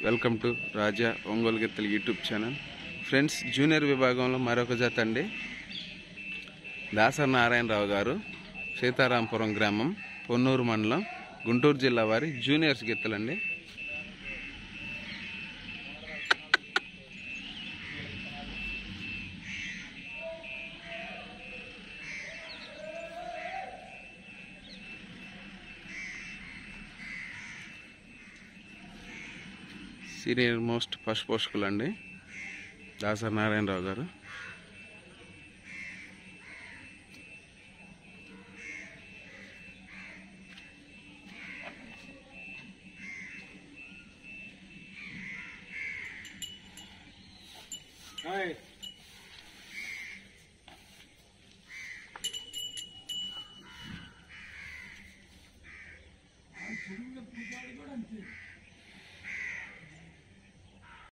Welcome to రాజా ఒంగోలు గిత్తలు YouTube channel friends junior విభాగంలో మరొక జత అండి దాసరి నారాయణరావు గారు సీతారాంపురం గ్రామం పొన్నూరు మండలం గుంటూరు జిల్లా వారి జూనియర్స్ గిత్తలండి సీనియర్ మోస్ట్ ఫస్ట్ పోషకులు అండి దాసరి నారాయణరావు గారు Hey.